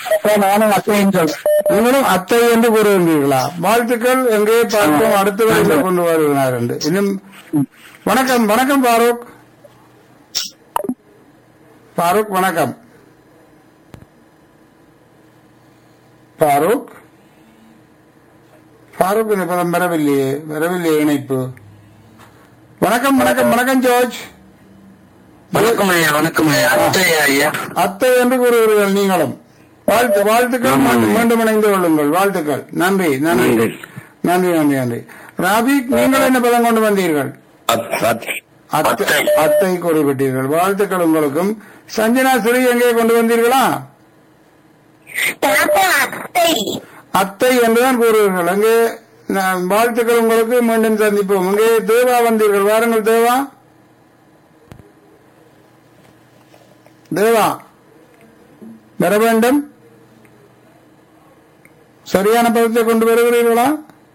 நானும் அத்தையும் சொல்றேன் நீங்களும் அத்தை என்று கூறுகின்றீர்களா வாழ்த்துக்கள் எங்கே பார்ப்போம் அடுத்த வரையில் கொண்டு வருகிறார் என்று இன்னும் வணக்கம் வணக்கம் பாரூக் பாரூக் வணக்கம் பாரூக் பாரூக் இந்த பதம் வரவில்லையே வரவில்லையே இணைப்பு வணக்கம் வணக்கம் வணக்கம் ஜார்ஜ் வணக்கம் ஐயா வணக்கம் ஐயா அத்தையா ஐயா அத்தை என்று கூறுகிறீர்கள் நீங்களும் வாழ்த்து வாழ்த்துக்கள் மீண்டும் மீண்டும் இணைந்து கொள்ளுங்கள் வாழ்த்துக்கள் நன்றி நன்றி நன்றி. நன்றி நன்றி நன்றி ராபிக் நீங்கள் என்ன பதம் கொண்டு வந்தீர்கள் அத்- அத்- அத்தை அத்தை. அத்தை குறிப்பிட்டீர்கள் வாழ்த்துக்கள் உங்களுக்கும் சஞ்சனா ஸ்ரீ எங்கே கொண்டு வந்தீர்களா அத்தை அத்தை என்றுதான் கூறுவீர்கள் அங்கே நான் வாழ்த்துக்கள் உங்களுக்கு மீண்டும் சந்திப்போம் அங்கே தேவா வந்தீர்கள் வாருங்கள் தேவா தேவா வர வேண்டும் சரியான பதத்தை கொண்டு வருகிறீர்களா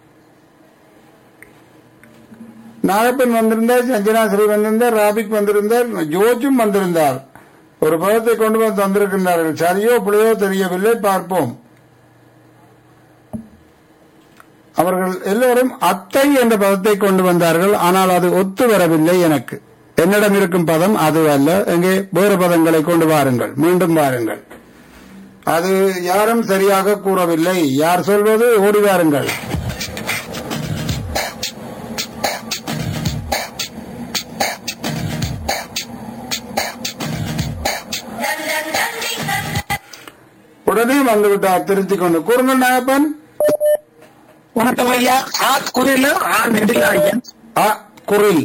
நாகப்பன் வந்திருந்தார் சஞ்சனா ஸ்ரீ வந்திருந்தார் ராபிக் வந்திருந்தார் ஜோஜும் வந்திருந்தார் ஒரு பதத்தை கொண்டு வந்து வந்திருக்கின்றார்கள் சரியோ பிழையோ தெரியவில்லை பார்ப்போம் அவர்கள் எல்லோரும் அத்தை என்ற பதத்தை கொண்டு வந்தார்கள் ஆனால் அது ஒத்து வரவில்லை எனக்கு என்னிடம் இருக்கும் பதம் அது அல்ல எங்கே வேறு பதங்களை கொண்டு வாருங்கள் மீண்டும் வாருங்கள் அது யாரும் சரியாக கூறவில்லை யார் சொல்வது ஓடி வாருங்கள் உடனே வந்துவிட்டார் திருத்திக் கொண்டு கூறுங்கள் நாகப்பன் வணக்கம் ஐயா ஆ குரில ஆ நெடில ஐயா ஆ குரில்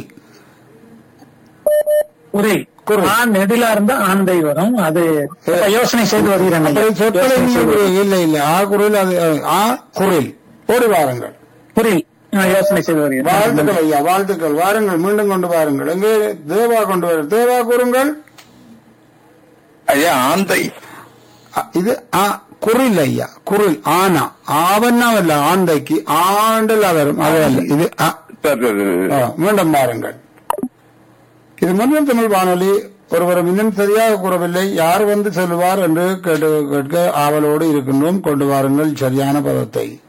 குரில் குரில். ஆ நெடிலா இருந்தா ஆந்தை வரும் அது இப்ப யோசனை செய்து வருகிறேன் ஐயா. அப்படி சொற்களை யோசனை செய்து வருகிறேன். இல்லை இல்லை ஆ குரில் அது ஆ குரில் ஓடி வாருங்கள் குரில் ஆ, யோசனை செய்து வருகிறேன் வாழ்த்துக்கள் ஐயா வாழ்த்துக்கள் வாருங்கள் மீண்டும் கொண்டு வாருங்கள் எங்கே தேவா கொண்டு வர தேவா கூறுங்கள் ஐயா ஆந்தை அ, இது ஆ குரில் ஐயா குரில் ஆனா ஆவன்னா அல்ல ஆந்தைக்கு ஆண்டல் வரும் அது அல்ல இது அ. ஆ, மீண்டும் பாருங்கள் இது முன்னில் தமிழ் வானொலி ஒருவரும் இன்னும் சரியாக கூறவில்லை யார் வந்து சொல்லுவார் என்று கேட்டு கேட்க ஆவலோடு இருக்கின்றோம் கொண்டு வாருங்கள் சரியான பதத்தை